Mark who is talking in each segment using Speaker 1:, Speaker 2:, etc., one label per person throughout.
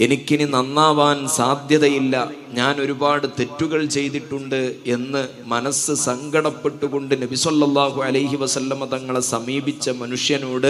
Speaker 1: എനിക്കിനി നന്നാവാൻ സാധ്യതയില്ല ഞാൻ ഒരുപാട് തെറ്റുകൾ ചെയ്തിട്ടുണ്ട് എന്ന് മനസ്സ് സങ്കടപ്പെട്ടുകൊണ്ട് നബിസൊല്ലാഹു അലൈഹി വസല്ലമ തങ്ങളെ സമീപിച്ച മനുഷ്യനോട്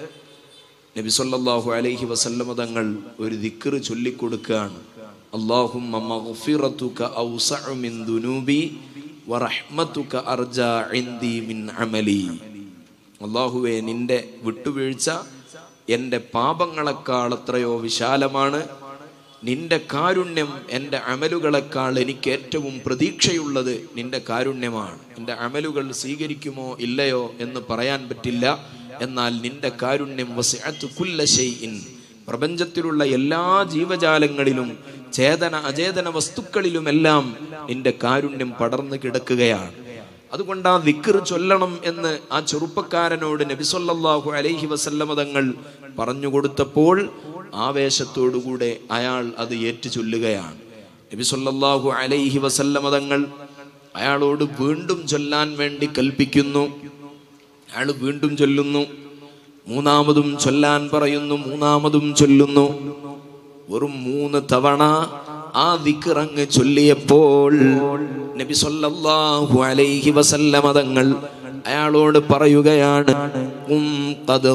Speaker 1: നബിസൊല്ലാഹു അലൈഹി വസല്ലമ തങ്ങൾ ഒരു ദിക്റ് ചൊല്ലിക്കൊടുക്കുകയാണ് അള്ളാഹുമ്മ മഗ്ഫിറതുക ഔസഉ മിൻ ദുനൂബി വറഹ്മതുക അർജാ ഇൻദി മിൻ അമലി അള്ളാഹുവെ നിന്റെ വിട്ടുവീഴ്ച എൻ്റെ പാപങ്ങളെക്കാൾ എത്രയോ വിശാലമാണ് നിന്റെ കാരുണ്യം എൻ്റെ അമലുകളെക്കാൾ എനിക്ക് ഏറ്റവും പ്രതീക്ഷയുള്ളത് നിന്റെ കാരുണ്യമാണ് നിന്റെ അമലുകൾ സ്വീകരിക്കുമോ ഇല്ലയോ എന്ന് പറയാൻ പറ്റില്ല എന്നാൽ നിന്റെ കാരുണ്യം വസിഅത്ത് കുല്ല ഷൈഇൻ പ്രപഞ്ചത്തിലുള്ള എല്ലാ ജീവജാലങ്ങളിലും ചേതന അചേതന വസ്തുക്കളിലുമെല്ലാം നിന്റെ കാരുണ്യം പടർന്നു കിടക്കുകയാണ് അതുകൊണ്ട് ആ ദിക്ർ ചൊല്ലണം എന്ന് ആ ചെറുപ്പക്കാരനോട് നബിസൊല്ലാഹു അലൈഹി വസല്ലമ തങ്ങൾ പറഞ്ഞു കൊടുത്തപ്പോൾ ആവേശത്തോടുകൂടെ അയാൾ അത് ഏറ്റു ചൊല്ലുകയാണ് നബിസൊല്ലാഹു അലൈഹി വസല്ലമ തങ്ങൾ അയാളോട് വീണ്ടും ചൊല്ലാൻ വേണ്ടി കൽപ്പിക്കുന്നു അയാൾ വീണ്ടും ചൊല്ലുന്നു മൂന്നാമതും ചൊല്ലാൻ പറയുന്നു മൂന്നാമതും ചൊല്ലുന്നു വെറും മൂന്ന് തവണ ആ ദിക്റങ്ങ് ചൊല്ലിയപ്പോൾ നബി സല്ലല്ലാഹു അലൈഹി വസല്ലമ തങ്ങൾ അയാളോട് പറയുകയാണ് ഉം ഖദ്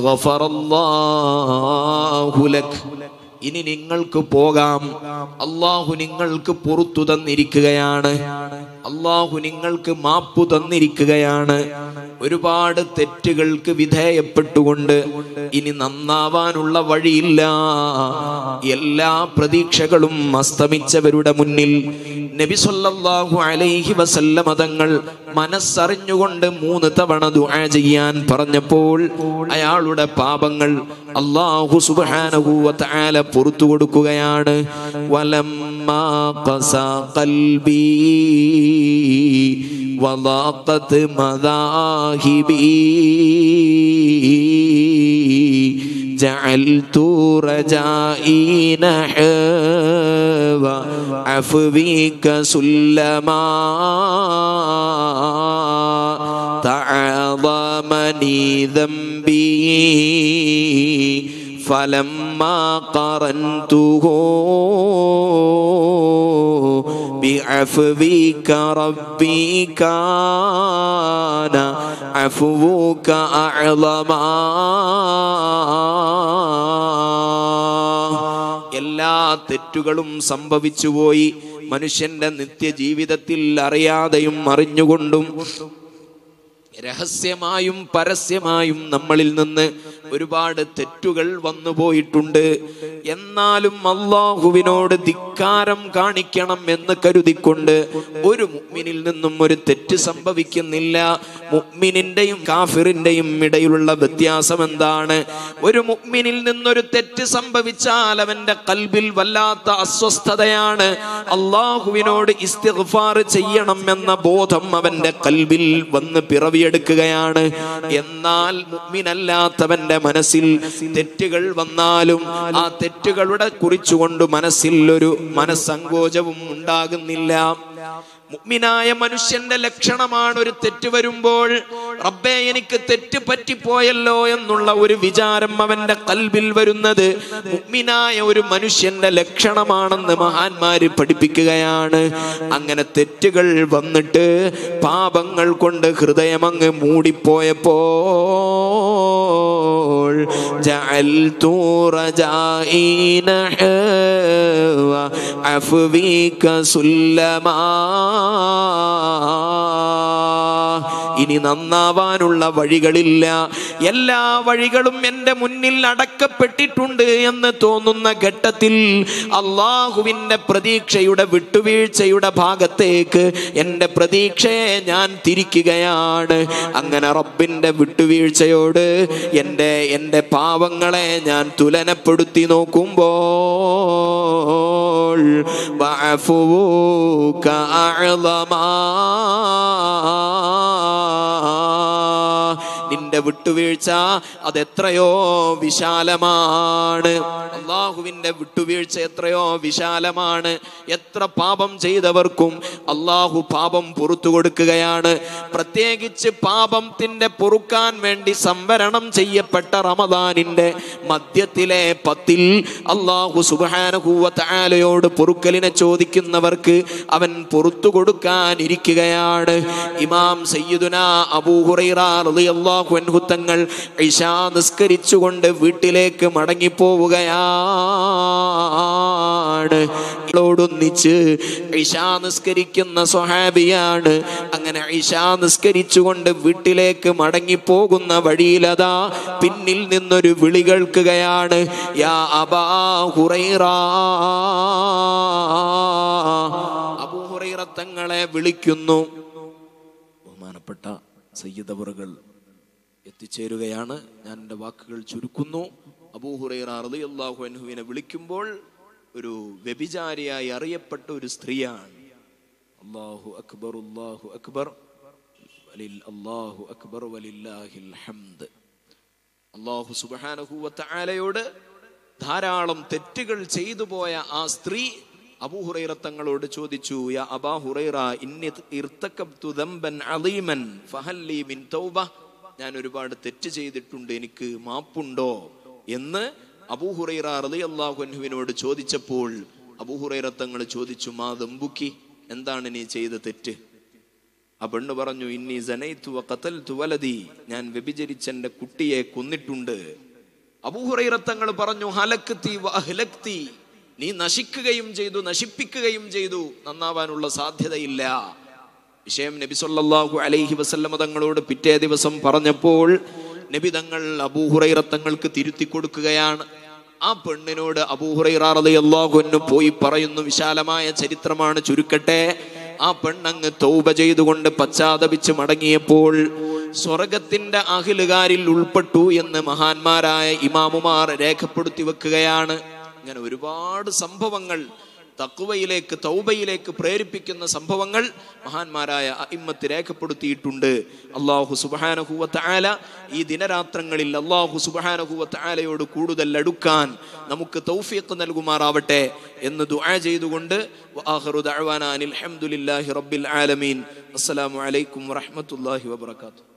Speaker 1: ഗഫറല്ലാഹു ലക് ഇനി നിങ്ങൾക്ക് പോകാം അള്ളാഹു നിങ്ങൾക്ക് പുറത്തു തന്നിരിക്കുകയാണ് അള്ളാഹു നിങ്ങൾക്ക് മാപ്പു തന്നിരിക്കുകയാണ് ഒരുപാട് തെറ്റുകൾക്ക് വിധേയപ്പെട്ടുകൊണ്ട് ഇനി നന്നാവാനുള്ള വഴിയില്ല എല്ലാ പ്രതീക്ഷകളും അസ്തമിച്ചവരുടെ മുന്നിൽ നബി സല്ലല്ലാഹു അലൈഹി വസല്ലമ തങ്ങൾ മനസ്സറിഞ്ഞുകൊണ്ട് മൂന്ന് തവണ ദുആ ചെയ്യാൻ പറഞ്ഞപ്പോൾ അയാളുടെ പാപങ്ങൾ അല്ലാഹു സുബ്ഹാനഹു വ തആല പുറത്തു കൊടുക്കുകയാണ് വലമ്മാ ഖസാ ഖൽബി وضاقت مذاهبي جعلت رجائي نحو عفوك سلما تعاظمني ذنبي فلما قرنته بعفوك ربي كان عفوك أعظما എല്ലാ തെറ്റുകളും സംഭവിച്ചുപോയി മനുഷ്യന്റെ നിത്യജീവിതത്തിൽ അറിയാതെയും അറിഞ്ഞുകൊണ്ടും രഹസ്യമായും പരസ്യമായും നമ്മളിൽ നിന്ന് ഒരുപാട് തെറ്റുകൾ വന്നു പോയിട്ടുണ്ട് എന്നാലും അള്ളാഹുവിനോട് ധിക്കാരം കാണിക്കണം എന്ന് കരുതിക്കൊണ്ട് ഒരു മുഅ്മിനിൽ നിന്നും ഒരു തെറ്റ് സംഭവിക്കുന്നില്ല മുഅ്മിനിന്റെയും കാഫിറിന്റെയും ഇടയിലുള്ള വ്യത്യാസം എന്താണ് ഒരു മുഅ്മിനിൽ നിന്നൊരു തെറ്റ് സംഭവിച്ചാൽ അവന്റെ കൽബിൽ വല്ലാത്ത അസ്വസ്ഥതയാണ് അള്ളാഹുവിനോട് ഇസ്തിഗ്ഫാർ ചെയ്യണം എന്ന ബോധം അവന്റെ കൽബിൽ വന്ന് പിറവിയെടുക്കുകയാണ് എന്നാൽ മുഅ്മിനല്ലാത്തവന്റെ മനസ്സിൽ തെറ്റുകൾ വന്നാലും ആ തെറ്റുകളുടെ കുറിച്ചുകൊണ്ട് മനസ്സിൽ ഒരു മനസ്സങ്കോചവും ഉണ്ടാകുന്നില്ല മുഅ്മിനായ മനുഷ്യന്റെ ലക്ഷണമാണ് ഒരു തെറ്റ് വരുമ്പോൾ റബ്ബേ എനിക്ക് തെറ്റ് പറ്റിപ്പോയല്ലോ എന്നുള്ള ഒരു വിചാരം അവന്റെ കൽബിൽ വരുന്നത് മുഅ്മിനായ ഒരു മനുഷ്യന്റെ ലക്ഷണമാണെന്ന് മഹാന്മാര് പഠിപ്പിക്കുകയാണ് അങ്ങനെ തെറ്റുകൾ വന്നിട്ട് പാപങ്ങൾ കൊണ്ട് ഹൃദയം അങ്ങ് മൂടിപ്പോയപ്പോൾ ജഅൽതു റജാഇ നഹ്വ അഫ്വീക സുല്ലമാ ഇനി നന്നാവാനുള്ള വഴികളില്ല എല്ലാ വഴികളും എൻ്റെ മുന്നിൽ അടക്കപ്പെട്ടിട്ടുണ്ട് എന്ന് തോന്നുന്ന ഘട്ടത്തിൽ അള്ളാഹുവിൻ്റെ പ്രതീക്ഷയുടെ വിട്ടുവീഴ്ചയുടെ ഭാഗത്തേക്ക് എൻ്റെ പ്രതീക്ഷയെ ഞാൻ തിരിക്കുകയാണ് അങ്ങനെ റബ്ബിൻ്റെ വിട്ടുവീഴ്ചയോട് എൻ്റെ എൻ്റെ പാവങ്ങളെ ഞാൻ തുലനപ്പെടുത്തി നോക്കുമ്പോൾ വഅഫുക അഅ്ളമാ നിന്റെ വിട്ടു വിട്ടുവീഴ്ച അതെത്രയോ വിശാലമാണ് അള്ളാഹുവിന്റെ വിട്ടുവീഴ്ച എത്രയോ വിശാലമാണ് എത്ര പാപം ചെയ്തവർക്കും അള്ളാഹു പാപം പുറത്തു കൊടുക്കുകയാണ് പ്രത്യേകിച്ച് പാപത്തിന്റെ പൊറുക്കാൻ വേണ്ടി സംവരണം ചെയ്യപ്പെട്ട റമദാനിന്റെ മധ്യത്തിലെ പത്തിൽ അള്ളാഹു സുബാനുഭൂവത്താലയോട് പൊറുക്കലിനെ ചോദിക്കുന്നവർക്ക് അവൻ പുറത്തു കൊടുക്കാൻ ഇരിക്കുകയാണ് ഇമാം സയ്യിദുന അബൂഹുറൈറ റളിയല്ലാഹു അൻഹു തങ്ങൾ ഇശാ നിസ്കരിച്ചുകൊണ്ട് വീട്ടിലേക്ക് മടങ്ങിപ്പോവുകയാണ് ോടൊന്നിച്ച് ഇശാ നിസ്കരിക്കുന്ന സ്വഹാബിയാണ് അങ്ങനെ ഇശാ നിസ്കരിച്ചുകൊണ്ട് വീട്ടിലേക്ക് മടങ്ങിപ്പോകുന്ന വഴിയിലതാ പിന്നിൽ നിന്നൊരു വിളി കേൾക്കുകയാണ് യാ അബാ ഹുറൈറ അബൂ ഹുറൈറ തങ്ങളെ വിളിക്കുന്നു ബഹുമാനപ്പെട്ട സയ്യിദവറുകൾ എത്തിച്ചേരുകയാണ് ഞാൻ എൻ്റെ വാക്കുകൾ ചുരുക്കുന്നു അബൂഹുറൈറ റളിയല്ലാഹു അൻഹുവിനെ വിളിക്കുമ്പോൾ ഒരു വ്യഭിചാരിയായി അറിയപ്പെട്ട ഒരു സ്ത്രീയാണ് അല്ലാഹു അക്ബർ അല്ലാഹു അക്ബർ വലിൽ അല്ലാഹു അക്ബർ വലില്ലാഹിൽ ഹംദ് അള്ളാഹു സുബ്ഹാനഹു വതആലയോട് ധാരാളം തെറ്റുകൾ ചെയ്തു പോയ ആ സ്ത്രീ അബൂഹുറൈറ തങ്ങളോട് ചോദിച്ചു യാ അബാ ഹുറൈറ ഇന്നി ഇർത്തകബ്തു ദംബൻ അളീമൻ ഫഹല്ലി മിൻ തൗബ ഞാൻ ഒരുപാട് തെറ്റ് ചെയ്തിട്ടുണ്ട് എനിക്ക് മാപ്പുണ്ടോ എന്ന് അബൂഹുറൈറ റളിയല്ലാഹു അൻഹുവിനോട് ചോദിച്ചപ്പോൾ അബൂഹുറൈറ തങ്ങൾ ചോദിച്ചു മാ ദമ്പുക്കി എന്താണ് നീ ചെയ്ത തെറ്റ് ആ പെണ്ണ് പറഞ്ഞു ഇന്നി സനൈത്തു വഖതൽതു വലദി ഞാൻ വ്യഭിചരിച്ച എൻ്റെ കുട്ടിയെ കൊന്നിട്ടുണ്ട് അബൂഹുറൈറത്തങ്ങൾ പറഞ്ഞു ഹലക്തി അഹ്ലക്തി നീ നശിക്കുകയും ചെയ്തു നശിപ്പിക്കുകയും ചെയ്തു നന്നാവാനുള്ള സാധ്യതയില്ല വിഷയം നബി സല്ലല്ലാഹു അലൈഹി വസല്ലമ തങ്ങളോട് പിറ്റേ ദിവസം പറഞ്ഞപ്പോൾ നബി തങ്ങൾ അബൂഹുറൈറത്തങ്ങൾക്ക് തിരുത്തി കൊടുക്കുകയാണ് ആ പെണ്ണിനോട് അബൂഹുറൈറാറിയാഹുന്നു പോയി പറയുന്നു വിശാലമായ ചരിത്രമാണ് ചുരുക്കട്ടെ ആ പെണ്ണങ്ങ് തൗബ ചെയ്തുകൊണ്ട് പശ്ചാത്തപിച്ച് മടങ്ങിയപ്പോൾ സ്വർഗത്തിന്റെ അഖിലുകാരിൽ ഉൾപ്പെട്ടു എന്ന് മഹാന്മാരായ ഇമാമുമാർ രേഖപ്പെടുത്തി വെക്കുകയാണ് ഇങ്ങനെ ഒരുപാട് സംഭവങ്ങൾ തക്കുവയിലേക്ക് തൗബയിലേക്ക് പ്രേരിപ്പിക്കുന്ന സംഭവങ്ങൾ മഹാന്മാരായ അയിമ്മത്ത് രേഖപ്പെടുത്തിയിട്ടുണ്ട് അള്ളാഹു സുബാനഹുവത്ത് ആല ഈ ദിനരാത്രങ്ങളിൽ അള്ളാഹു സുബാനഹുവത്ത് ആലയോട് കൂടുതൽ അടുക്കാൻ നമുക്ക് തൗഫീഖ് നൽകുമാറാവട്ടെ എന്ന് ദുആ ചെയ്തുകൊണ്ട് വആഖിറു ദഅ്വാനാ അനിൽ ഹംദുലില്ലാഹി റബ്ബിൽ ആലമീൻ അസ്സലാമു അലൈക്കും വറഹ്മത്തുള്ളാഹി വബറകാതുഹു